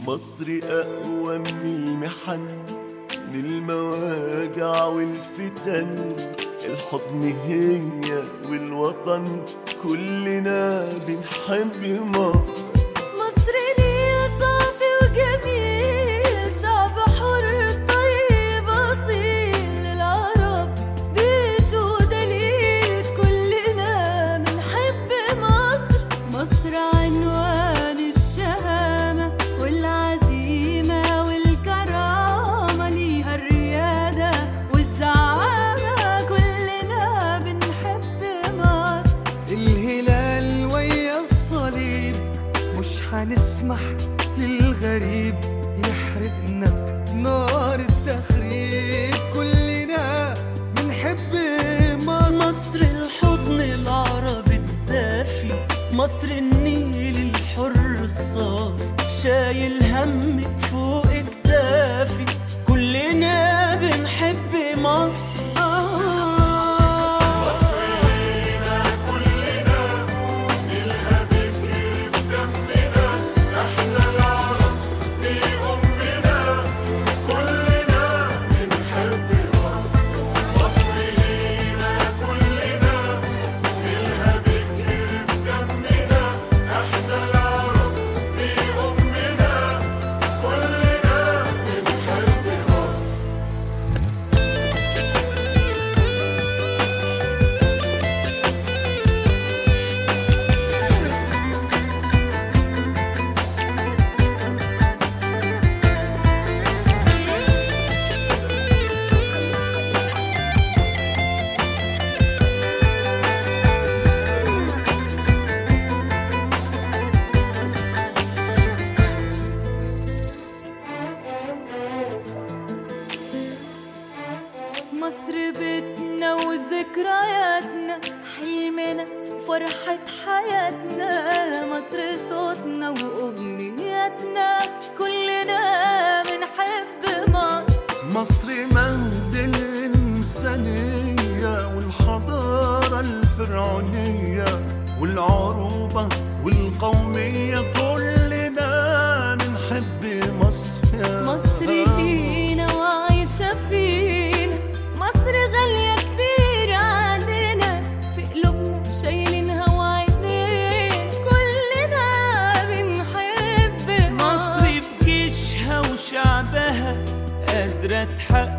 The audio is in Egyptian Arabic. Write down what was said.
مصر أقوى من المحن من المواجع والفتن الحضن هي والوطن كلنا بنحب مصر مصر ليه صافي وجميل شعب حر طيب أصيل العرب بيته دليل كلنا بنحب مصر مصر عنوان الشهامة والعزيمة والكرامة ليها الريادة والزعامة كلنا بنحب مصر الهلال ويا الصليب مش هنسمح للغريب يحرقنا نار التخريب كلنا بنحب مصر مصر الحضن العربي الدافي مصر النيل الحر الصافي شايل همك فوق كتافي كلنا بنحب مصر مصر بيتنا وذكرياتنا حلمنا فرحة حياتنا مصر صوتنا وأغنياتنا كلنا بنحب مصر مصر مهد الإنسانية والحضارة الفرعونية والعروبة والقومية كلنا بنحب مصر يا مصر فينا وعايشة فينا مصر غالية كتير علينا في قلوبنا شايلينها وعينينا كلنا بنحب مصر بجيشها وشعبها قادرة تحقق